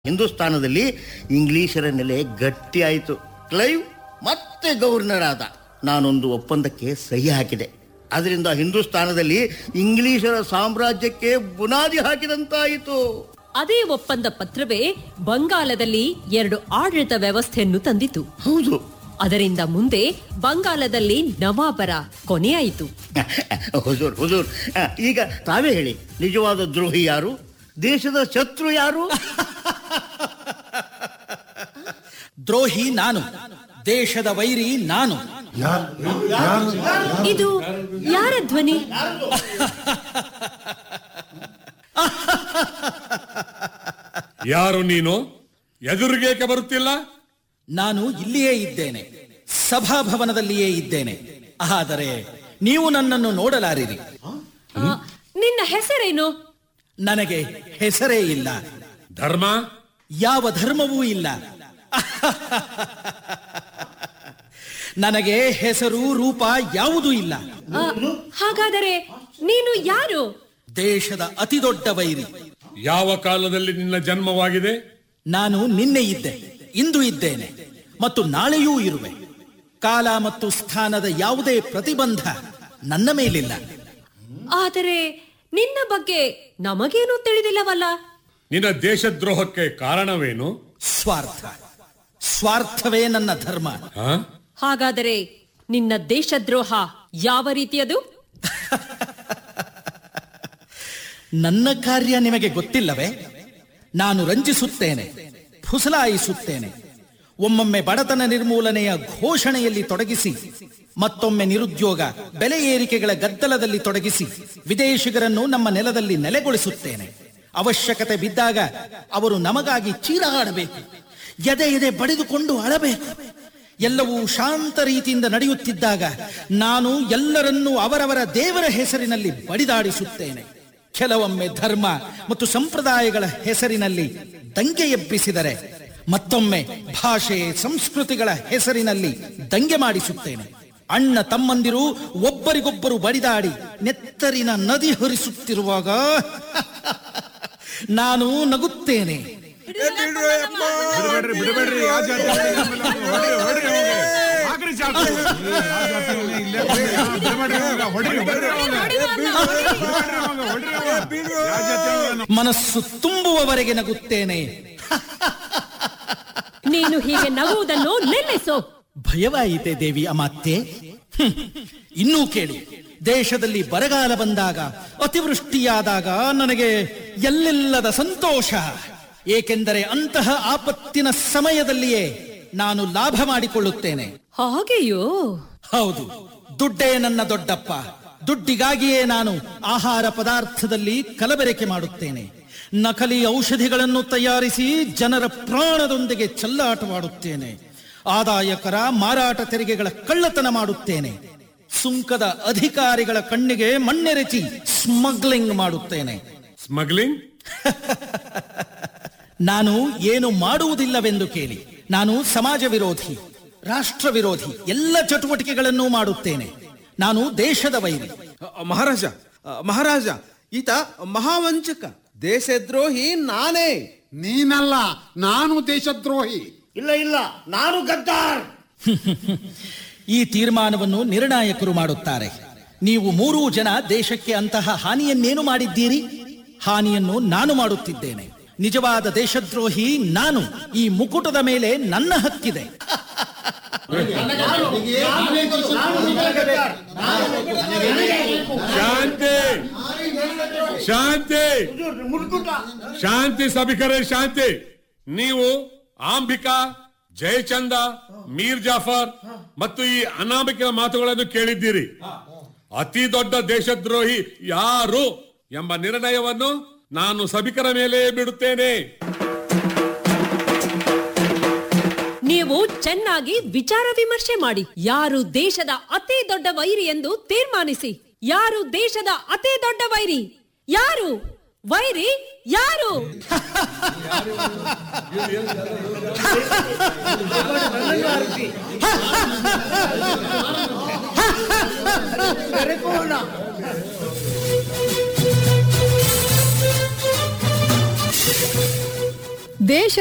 ಹಿಂದೂಸ್ತಾನದಲ್ಲಿ ಇಂಗ್ಲಿಷರ ನೆಲೆ ಗಟ್ಟಿಯಾಯಿತು ಕ್ಲೈವ್ ಮತ್ತೆ ಗವರ್ನರ್ ಆದ ನಾನೊಂದು ಒಪ್ಪಂದಕ್ಕೆ ಸಹಿ ಹಾಕಿದೆ ಅದರಿಂದ ಹಿಂದೂಸ್ತಾನದಲ್ಲಿ ಇಂಗ್ಲಿಷರ ಸಾಮ್ರಾಜ್ಯಕ್ಕೆ ಬುನಾದಿ ಹಾಕಿದಂತಾಯಿತು ಅದೇ ಒಪ್ಪಂದ ಪತ್ರವೇ ಬಂಗಾಲದಲ್ಲಿ ಎರಡು ಆಡಳಿತ ವ್ಯವಸ್ಥೆಯನ್ನು ತಂದಿತು ಹೌದು ಅದರಿಂದ ಮುಂದೆ ಬಂಗಾಲದಲ್ಲಿ ನವಾಬರ ಕೊನೆಯಾಯಿತು ಹುಜೂರ್ ಹುಜೂರ್ ಆ, ಈಗ ತಾವೇ ಹೇಳಿ ನಿಜವಾದ ದ್ರೋಹಿ ಯಾರು ದೇಶದ ಶತ್ರು ಯಾರು ದ್ರೋಹಿ ನಾನು ದೇಶದ ವೈರಿ ನಾನು ಇದು ಯಾರ ಧ್ವನಿ ಯಾರು ನೀನು ಎದುರಿಗೇಕೆ ಬರುತ್ತಿಲ್ಲ ನಾನು ಇಲ್ಲಿಯೇ ಇದ್ದೇನೆ ಸಭಾಭವನದಲ್ಲಿಯೇ ಇದ್ದೇನೆ ಆದರೆ ನೀವು ನನ್ನನ್ನು ನೋಡಲಾರಿರಿ ಆ, ನಿನ್ನ ಹೆಸರೇನು ನನಗೆ ಹೆಸರೇ ಇಲ್ಲ ಧರ್ಮ ಯಾವ ಧರ್ಮವೂ ಇಲ್ಲ ನನಗೆ ಹೆಸರು ರೂಪ ಯಾವುದೂ ಇಲ್ಲ ಆ, ಹಾಗಾದರೆ ನೀನು ಯಾರು ದೇಶದ ಅತಿದೊಡ್ಡ ವೈರಿ ಯಾವ ಕಾಲದಲ್ಲಿ ನಿನ್ನ ಜನ್ಮವಾಗಿದೆ ನಾನು ನಿನ್ನೆ ಇದ್ದೆ ಇಂದು ಇದ್ದೇನೆ ಮತ್ತು ನಾಳೆಯೂ ಇರುವೆ ಕಾಲ ಮತ್ತು ಸ್ಥಾನದ ಯಾವುದೇ ಪ್ರತಿಬಂಧ ನನ್ನ ಮೇಲಿಲ್ಲ ಆದರೆ ನಿನ್ನ ಬಗ್ಗೆ ನಮಗೇನೂ ತಿಳಿದಿಲ್ಲವಲ್ಲ ನಿನ್ನ ದೇಶದ್ರೋಹಕ್ಕೆ ಕಾರಣವೇನು ಸ್ವಾರ್ಥ ಸ್ವಾರ್ಥವೇ ನನ್ನ ಧರ್ಮ ಹ? ಹಾಗಾದರೆ ನಿನ್ನ ದೇಶದ್ರೋಹ ಯಾವ ರೀತಿಯದು ನನ್ನ ಕಾರ್ಯ ನಿಮಗೆ ಗೊತ್ತಿಲ್ಲವೇ ನಾನು ರಂಜಿಸುತ್ತೇನೆ ಫುಸಲಾಯಿಸುತ್ತೇನೆ ಒಮ್ಮೊಮ್ಮೆ ಬಡತನ ನಿರ್ಮೂಲನೆಯ ಘೋಷಣೆಯಲ್ಲಿ ತೊಡಗಿಸಿ ಮತ್ತೊಮ್ಮೆ ನಿರುದ್ಯೋಗ ಬೆಲೆ ಏರಿಕೆಗಳ ಗದ್ದಲದಲ್ಲಿ ತೊಡಗಿಸಿ ವಿದೇಶಿಗರನ್ನು ನಮ್ಮ ನೆಲದಲ್ಲಿ ನೆಲೆಗೊಳಿಸುತ್ತೇನೆ ಅವಶ್ಯಕತೆ ಬಿದ್ದಾಗ ಅವರು ನಮಗಾಗಿ ಚೀರಾಡಬೇಕು ಎದೆ ಎದೆ ಬಡಿದುಕೊಂಡು ಅಳಬೇಕು ಎಲ್ಲವೂ ಶಾಂತ ರೀತಿಯಿಂದ ನಡೆಯುತ್ತಿದ್ದಾಗ ನಾನು ಎಲ್ಲರನ್ನೂ ಅವರವರ ದೇವರ ಹೆಸರಿನಲ್ಲಿ ಬಡಿದಾಡಿಸುತ್ತೇನೆ ಕೆಲವೊಮ್ಮೆ ಧರ್ಮ ಮತ್ತು ಸಂಪ್ರದಾಯಗಳ ಹೆಸರಿನಲ್ಲಿ ದಂಗೆ ಎಬ್ಬಿಸಿದರೆ ಮತ್ತೊಮ್ಮೆ ಭಾಷೆ ಸಂಸ್ಕೃತಿಗಳ ಹೆಸರಿನಲ್ಲಿ ದಂಗೆ ಮಾಡಿಸುತ್ತೇನೆ ಅಣ್ಣ ತಮ್ಮಂದಿರು ಒಬ್ಬರಿಗೊಬ್ಬರು ಬಡಿದಾಡಿ ನೆತ್ತರಿನ ನದಿ ಹರಿಸುತ್ತಿರುವಾಗ ನಾನು ನಗುತ್ತೇನೆ ಬಿಡಬೇಡ್ರಿ ಬಿಡಬೇಡ್ರಿ ಯಾವ ಜಾತಿ ಹೊಡ್ರಿ ಹೊಡ್ರಿ ಅವ್ನಿಗೆ. ಹಾಕ್ರಿ ಚಾಕು. ಈ ಯಾವ ಜಾತಿಯವನು ಇಲ್ಲೇ ಬಂದಿದ್ದಾನೆ. ಬಿಡಬೇಡ್ರಿ ಅವ್ನಿಗೆ. ಹೊಡ್ರಿ ಹೊಡ್ರಿ ಅವ್ನಿಗೆ. ಬಿಡ್ಬೇಡ್ರಿ ಅವ್ನಿಗೆ. ಹೊಡ್ರಿ ಅವ್ನಿಗೆ. ಯಾವ ಜಾತಿಯವನು? ಮನಸ್ಸು ತುಂಬುವವರೆಗೆ ನಗುತ್ತೇನೆ ನೀನು ಹೀಗೆ ನಗುವುದನ್ನು ನಿಲ್ಲಿಸು ಭಯವಾಯಿತೆ ದೇವಿ ಅಮಾತ್ಯೆ ಹ್ಮ್. ಇನ್ನೂ ಕೇಳಿ ದೇಶದಲ್ಲಿ ಬರಗಾಲ ಬಂದಾಗ ಅತಿವೃಷ್ಟಿಯಾದಾಗ ನನಗೆ ಎಲ್ಲೆಲ್ಲದ ಸಂತೋಷ ಏಕೆಂದರೆ ಅಂತಹ ಆಪತ್ತಿನ ಸಮಯದಲ್ಲಿಯೇ ನಾನು ಲಾಭ ಮಾಡಿಕೊಳ್ಳುತ್ತೇನೆ ಹಾಗೆಯೋ ಹೌದು ದುಡ್ಡೇ ನನ್ನ ದೊಡ್ಡಪ್ಪ ದುಡ್ಡಿಗಾಗಿಯೇ ನಾನು ಆಹಾರ ಪದಾರ್ಥದಲ್ಲಿ ಕಲಬೆರಕೆ ಮಾಡುತ್ತೇನೆ ನಕಲಿ ಔಷಧಿಗಳನ್ನು ತಯಾರಿಸಿ ಜನರ ಪ್ರಾಣದೊಂದಿಗೆ ಚೆಲ್ಲಾಟವಾಡುತ್ತೇನೆ ಆದಾಯ ಕರ ಮಾರಾಟ ತೆರಿಗೆಗಳ ಕಳ್ಳತನ ಮಾಡುತ್ತೇನೆ ಸುಂಕದ ಅಧಿಕಾರಿಗಳ ಕಣ್ಣಿಗೆ ಮಣ್ಣೆರಚಿ ಸ್ಮಗ್ಲಿಂಗ್ ಮಾಡುತ್ತೇನೆ ಸ್ಮಗ್ಲಿಂಗ್ ನಾನು ಏನು ಮಾಡುವುದಿಲ್ಲವೆಂದು ಕೇಳಿ ನಾನು ಸಮಾಜ ವಿರೋಧಿ ರಾಷ್ಟ್ರ ವಿರೋಧಿ ಎಲ್ಲ ಚಟುವಟಿಕೆಗಳನ್ನೂ ಮಾಡುತ್ತೇನೆ ನಾನು ದೇಶದ ವೈರಿ ಅ, ಮಹಾರಾಜ ಅ, ಮಹಾರಾಜ ಈತ ಮಹಾವಂಚಕ ದೇಶದ್ರೋಹಿ ನಾನೇ ನೀನಲ್ಲ ನಾನು ದೇಶದ್ರೋಹಿ ಇಲ್ಲ ಇಲ್ಲ ನಾನು ಗದ್ದಾರ್ ಈ ತೀರ್ಮಾನವನ್ನು ನಿರ್ಣಾಯಕರು ಮಾಡುತ್ತಾರೆ ನೀವು ಮೂರೂ ಜನ ದೇಶಕ್ಕೆ ಅಂತಹ ಹಾನಿಯನ್ನೇನು ಮಾಡಿದ್ದೀರಿ ಹಾನಿಯನ್ನು ನಾನು ಮಾಡುತ್ತಿದ್ದೇನೆ ನಿಜವಾದ ದೇಶದ್ರೋಹಿ ನಾನು ಈ ಮುಕುಟದ ಮೇಲೆ ನನ್ನ ಹಕ್ಕಿದೆ ಶಾಂತಿ ಶಾಂತಿ ಮುಡ್ಕುಟ ಶಾಂತಿ ಸಭಿಕರೇ ಶಾಂತಿ ನೀವು ಆಂಬಿಕಾ ಜಯಚಂದ ಮೀರ್ ಜಾಫರ್ ಮತ್ತು ಈ ಅನಾಮಿಕರ ಮಾತುಗಳನ್ನು ಕೇಳಿದ್ದೀರಿ ಅತಿ ದೊಡ್ಡ ದೇಶದ್ರೋಹಿ ಯಾರು ಎಂಬ ನಿರ್ಣಯವನ್ನು ನಾನು ಸಭಿಕರ ಮೇಲೆ ಬಿಡುತ್ತೇನೆ ನೀವು ಚೆನ್ನಾಗಿ ವಿಚಾರ ವಿಮರ್ಶೆ ಮಾಡಿ ಯಾರು ದೇಶದ ಅತಿ ದೊಡ್ಡ ವೈರಿ ಎಂದು ತೀರ್ಮಾನಿಸಿ ಯಾರು ದೇಶದ ಅತಿ ದೊಡ್ಡ ವೈರಿ ಯಾರು ವೈರಿ ಯಾರು ದೇಶ